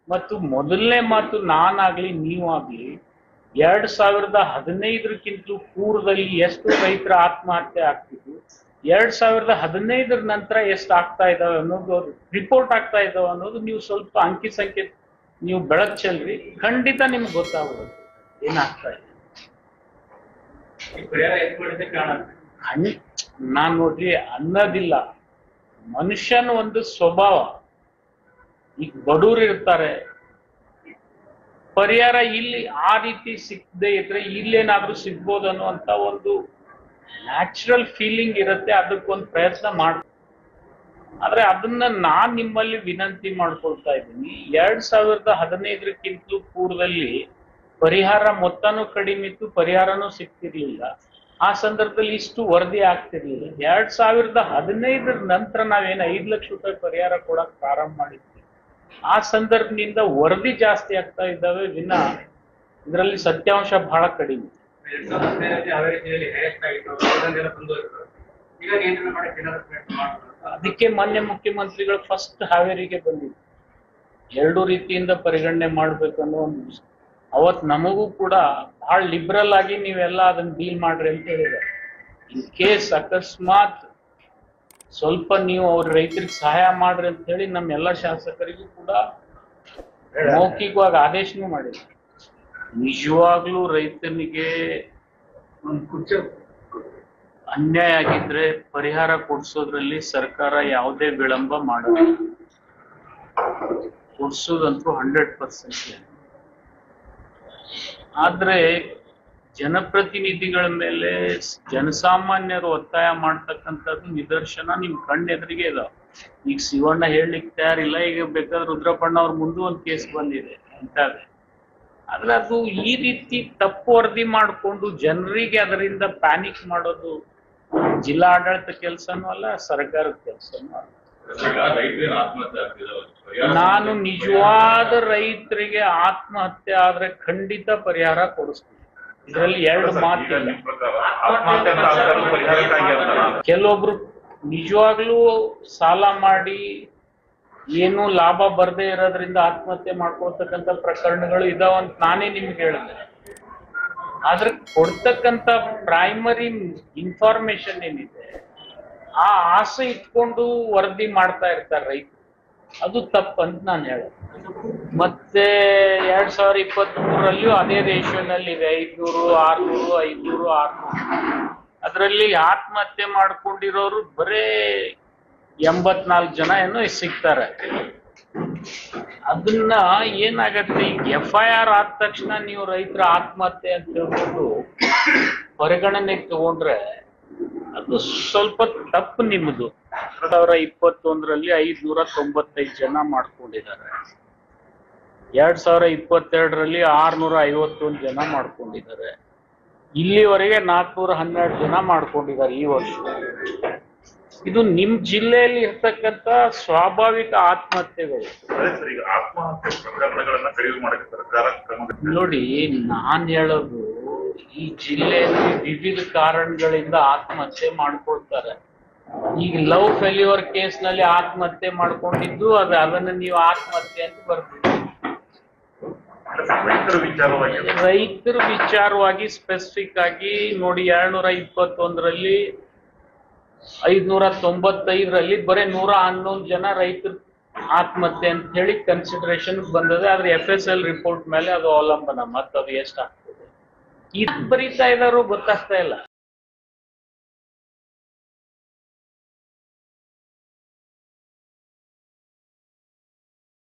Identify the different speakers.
Speaker 1: ಮತ್ತು ಮೊದಲನೇ ಮಾತು ನಾನಾಗ್ಲಿ ನೀವಾಗ್ಲಿ ಎರಡ್ ಸಾವಿರದ ಹದಿನೈದರಕ್ಕಿಂತಲೂ ಪೂರ್ವದಲ್ಲಿ ಎಷ್ಟು ರೈತರ ಆತ್ಮಹತ್ಯೆ ಆಗ್ತಿದ್ವು ಎರಡ್ ಸಾವಿರದ ಹದಿನೈದರ ನಂತರ ಎಷ್ಟು ಆಗ್ತಾ ಇದಾವೆ ಅನ್ನೋದು ರಿಪೋರ್ಟ್ ಆಗ್ತಾ ಇದಾವೆ ಅನ್ನೋದು ನೀವು ಸ್ವಲ್ಪ ಅಂಕಿ ಸಂಖ್ಯೆ ನೀವು ಬೆಳಕ್ ಚೆಲ್ರಿ ಖಂಡಿತ ನಿಮ್ಗೆ ಗೊತ್ತಾಗೋದು ಏನಾಗ್ತಾ ಇದೆ
Speaker 2: ಈ ಪರಿಹಾರ ಎಷ್ಟು ಮಾಡಿದ್ರೆ ಕಾರಣ
Speaker 1: ಹಣ್ ನಾನ್ ನೋಡ್ರಿ ಅನ್ನೋದಿಲ್ಲ ಮನುಷ್ಯನ ಒಂದು ಸ್ವಭಾವ ಈಗ ಬಡವ್ರು ಇರ್ತಾರೆ ಪರಿಹಾರ ಇಲ್ಲಿ ಆ ರೀತಿ ಸಿಕ್ಕದೆ ಇದ್ರೆ ಇಲ್ಲೇನಾದ್ರೂ ಸಿಗ್ಬೋದು ಅನ್ನುವಂತ ಒಂದು ನ್ಯಾಚುರಲ್ ಫೀಲಿಂಗ್ ಇರುತ್ತೆ ಅದಕ್ಕೊಂದು ಪ್ರಯತ್ನ ಮಾಡ್ ಆದ್ರೆ ಅದನ್ನ ನಾನ್ ನಿಮ್ಮಲ್ಲಿ ವಿನಂತಿ ಮಾಡ್ಕೊಳ್ತಾ ಇದ್ದೀನಿ ಎರಡ್ ಸಾವಿರದ ಹದಿನೈದರಕ್ಕಿಂತಲೂ ಪೂರ್ವದಲ್ಲಿ ಪರಿಹಾರ ಮೊತ್ತನೂ ಕಡಿಮೆ ಇತ್ತು ಪರಿಹಾರನೂ ಸಿಗ್ತಿರ್ಲಿಲ್ಲ ಆ ಸಂದರ್ಭದಲ್ಲಿ ಇಷ್ಟು ವರದಿ ಆಗ್ತಿರ್ಲಿಲ್ಲ ಎರಡ್ ಸಾವಿರದ ಹದಿನೈದರ ನಂತರ ನಾವೇನು ಐದು ಲಕ್ಷ ರೂಪಾಯಿ ಪರಿಹಾರ ಕೊಡಕ್ ಪ್ರಾರಂಭ ಮಾಡಿದ್ವಿ ಆ ಸಂದರ್ಭದಿಂದ ವರದಿ ಜಾಸ್ತಿ ಆಗ್ತಾ ಇದ್ದಾವೆ ವಿನ ಇದರಲ್ಲಿ ಸತ್ಯಾಂಶ ಬಹಳ ಕಡಿಮೆ
Speaker 2: ಎರಡ್ ಸಾವಿರದ ಹದಿನೈದರಲ್ಲಿ ಹಾವೇರಿ ಜಿಲ್ಲೆಯಲ್ಲಿ ಹೈಯೆಸ್ಟ್ ಆಗಿತ್ತು ಅದನ್ನೆಲ್ಲ ತಂದೋಗಿದ್ರು ಈಗ ನಿಯಂತ್ರಣ ಮಾಡಕ್ಕೆ ಏನಾದ್ರು ಪ್ರಯತ್ನ ಮಾಡ್ತಾರೆ
Speaker 1: ಅದಕ್ಕೆ ಮಾನ್ಯ ಮುಖ್ಯಮಂತ್ರಿಗಳು ಫಸ್ಟ್ ಹಾವೇರಿಗೆ ಬಂದಿದ್ರು ಎರಡು ರೀತಿಯಿಂದ ಪರಿಗಣನೆ ಮಾಡ್ಬೇಕು ಅನ್ನೋ ಒಂದು ವಿಷಯ. ಅವತ್ ನಮಗೂ ಕೂಡ ಬಹಳ ಲಿಬ್ರಲ್ ಆಗಿ ನೀವೆಲ್ಲ ಅದನ್ನ ಡೀಲ್ ಮಾಡ್ರಿ ಅಂತ ಹೇಳಿದ್ದಾರೆ ಇನ್ ಕೇಸ್ ಅಕಸ್ಮಾತ್ ಸ್ವಲ್ಪ ನೀವು ಅವ್ರ ರೈತರಿಗೆ ಸಹಾಯ ಮಾಡ್ರಿ ಅಂತ ಹೇಳಿ ನಮ್ಮ ಎಲ್ಲ ಶಾಸಕರಿಗೂ ಕೂಡ ಮೌಖಿಕವಾಗಿ ಆದೇಶನೂ ಮಾಡಿದ್ರು ನಿಜವಾಗ್ಲೂ ರೈತನಿಗೆ
Speaker 2: ಒಂದು ಕುರ್ಚಿ
Speaker 1: ಅನ್ಯಾಯ ಆಗಿದ್ರೆ ಪರಿಹಾರ ಕೊಡ್ಸೋದ್ರಲ್ಲಿ ಸರ್ಕಾರ ಯಾವುದೇ ವಿಳಂಬ ಮಾಡಲ್ಲ ಕೊಡ್ಸೋದಂತೂ ಹಂಡ್ರೆಡ್ ಪರ್ಸೆಂಟ್ ಆದ್ರೆ ಜನಪ್ರತಿನಿಧಿಗಳ ಮೇಲೆ ಜನಸಾಮಾನ್ಯರು ಒತ್ತಾಯ ಮಾಡ್ತಕ್ಕಂಥದ್ದು ನಿದರ್ಶನ ನಿಮ್ ಕಣ್ಣೆದುರಿಗೆ ಇದಾವ ಈಗ ಶಿವಣ್ಣ ಹೇಳಲಿಕ್ಕೆ ತಯಾರಿಲ್ಲ ಈಗ ಬೇಕಾದ್ರೆ ರುದ್ರಪ್ಪಣ್ಣ ಅವ್ರ ಮುಂದೆ ಒಂದು ಕೇಸ್ ಬಂದಿದೆ ಇಂಥದ್ದೇ ಆದ್ರೆ ಅದು ಈ ರೀತಿ ತಪ್ಪು ವರದಿ ಮಾಡಿಕೊಂಡು ಜನರಿಗೆ ಅದರಿಂದ ಪ್ಯಾನಿಕ್ ಮಾಡೋದು ಜಿಲ್ಲಾ ಆಡಳಿತ ಕೆಲಸನೂ ಅಲ್ಲ ಸರ್ಕಾರದ ಕೆಲಸನೂ ಅಲ್ಲ
Speaker 3: ಈಗ ರೈತರೇನು ಆತ್ಮಹತ್ಯೆ ಆಗ್ತಿದಾವೆ ಪರಿಹಾರ
Speaker 1: ನಾನು ನಿಜವಾದ ರೈತರಿಗೆ ಆತ್ಮಹತ್ಯೆ ಆದ್ರೆ ಖಂಡಿತ ಪರಿಹಾರ ಕೊಡಿಸ್ತೀನಿ ಇದರಲ್ಲಿ ಎರಡು
Speaker 3: ಈಗ
Speaker 1: ಮಾತಿಲ್ಲ
Speaker 3: ನಿಮ್ ಪ್ರಕಾರ ಆತ್ಮಹತ್ಯೆ ಅಂತ ಆಗ್ತಾರೆ, ಪರಿಹಾರಕ್ಕಾಗಿ ಅಂತಾರ
Speaker 1: ಕೆಲವೊಬ್ರು ನಿಜವಾಗ್ಲೂ ಸಾಲ ಮಾಡಿ ಏನು ಲಾಭ ಬರ್ದೇ ಇರೋದ್ರಿಂದ ಆತ್ಮಹತ್ಯೆ ಮಾಡ್ಕೊಳ್ತಕ್ಕಂಥ ಪ್ರಕರಣಗಳು ಇದಾವಂತ ನಾನೇ ನಿಮ್ಗೆ ಹೇಳಿದೆ ಆದ್ರೆ ಕೊಡ್ತಕ್ಕಂಥ ಪ್ರೈಮರಿ ಇನ್ಫಾರ್ಮೇಶನ್ ಏನಿದೆ ಆ ಆಸೆ ಇಟ್ಕೊಂಡು ವರದಿ ಮಾಡ್ತಾ ಇರ್ತಾರೆ ರೈತರು ಅದು ತಪ್ಪಂತ ನಾನು ಹೇಳೋದು ಮತ್ತೆ ಎರಡ್ ಸಾವಿರದ ಇಪ್ಪತ್ತ್ ಮೂರಲ್ಲಿಯೂ ಅದೇ ರೇಷಿಯೋನಲ್ಲಿ ಇದೆ ಐದ್ನೂರು ಆರ್ನೂರು ಐದ್ನೂರು ಆರ್ನೂರು ಅದರಲ್ಲಿ ಆತ್ಮಹತ್ಯೆ ಮಾಡ್ಕೊಂಡಿರೋರು ಬರೇ ಎಂಬತ್ನಾಲ್ಕು ಜನ ಏನೋ ಸಿಗ್ತಾರೆ ಅದನ್ನ ಏನಾಗತ್ತೆ ಈಗ ಎಫ್ ಐ ಆರ್ ಆದ ತಕ್ಷಣ ನೀವು ರೈತರ ಆತ್ಮಹತ್ಯೆ ಅಂತ ಹೇಳ್ಕೊಂಡು ಪರಿಗಣನೆಗೆ ತಗೊಂಡ್ರೆ ಅದು ಸ್ವಲ್ಪ ತಪ್ಪು ನಿಮ್ಮದು ಎರಡ್ ಸಾವಿರ ಇಪ್ಪತ್ತೊಂದರಲ್ಲಿ ಐದ್ನೂರ ತೊಂಬತ್ತೈದು ಜನ ಮಾಡ್ಕೊಂಡಿದ್ದಾರೆ ಎರಡ್ ಸಾವಿರ ಇಪ್ಪತ್ತೆರಡರಲ್ಲಿ ಆರ್ನೂರ ಐವತ್ತೊಂದು ಜನ ಮಾಡ್ಕೊಂಡಿದ್ದಾರೆ ಇಲ್ಲಿವರೆಗೆ ನಾಲ್ಕನೂರ ಹನ್ನೆರಡು ಜನ ಮಾಡ್ಕೊಂಡಿದ್ದಾರೆ ಈ ವರ್ಷ ಇದು ನಿಮ್ ಜಿಲ್ಲೆಯಲ್ಲಿ ಇರ್ತಕ್ಕಂಥ ಸ್ವಾಭಾವಿಕ ಆತ್ಮಹತ್ಯೆಗಳು
Speaker 3: ಅದೇ ಸರ್ ಈಗ ಆತ್ಮಹತ್ಯೆ ಪ್ರಕರಣಗಳನ್ನ ಕಡಿಮೆ ಮಾಡಕ್ಕೆ ಸರ್ಕಾರ ಕ್ರಮ
Speaker 1: ನೋಡಿ ನಾನ್ ಹೇಳೋದು ಈ ಜಿಲ್ಲೆಯಲ್ಲಿ ವಿವಿಧ ಕಾರಣಗಳಿಂದ ಆತ್ಮಹತ್ಯೆ ಮಾಡ್ಕೊಳ್ತಾರೆ ಈಗ ಲವ್ ಫೇಲ್ಯೂರ್ ಕೇಸ್ ನಲ್ಲಿ ಆತ್ಮಹತ್ಯೆ ಮಾಡ್ಕೊಂಡಿದ್ದು ಅದು ಅದನ್ನ ನೀವು ಆತ್ಮಹತ್ಯೆ ಅಂತ ಬರ್ತೀವಿ
Speaker 3: ರೈತರ ವಿಚಾರವಾಗಿ
Speaker 1: ರೈತರ ವಿಚಾರವಾಗಿ ಸ್ಪೆಸಿಫಿಕ್ ಆಗಿ ನೋಡಿ ಎರಡ್ನೂರ ಇಪ್ಪತ್ತೊಂದರಲ್ಲಿ ಐದ್ನೂರ ತೊಂಬತ್ತೈದರಲ್ಲಿ ಬರೀ ನೂರ ಹನ್ನೊಂದು ಜನ ರೈತರು ಆತ್ಮಹತ್ಯೆ ಅಂತ ಹೇಳಿ ಕನ್ಸಿಡರೇಷನ್ ಬಂದದೆ ಆದ್ರೆ ಎಫ್ ಎಸ್ ಎಲ್ ರಿಪೋರ್ಟ್ ಮೇಲೆ ಅದು ಅವಲಂಬನ ಮತ್ತದು ಎಷ್ಟಾಗ್ತದೆ ಇದು ಬರೀತಾ ಇದಾರೋ ಗೊತ್ತಾಗ್ತಾ ಇಲ್ಲ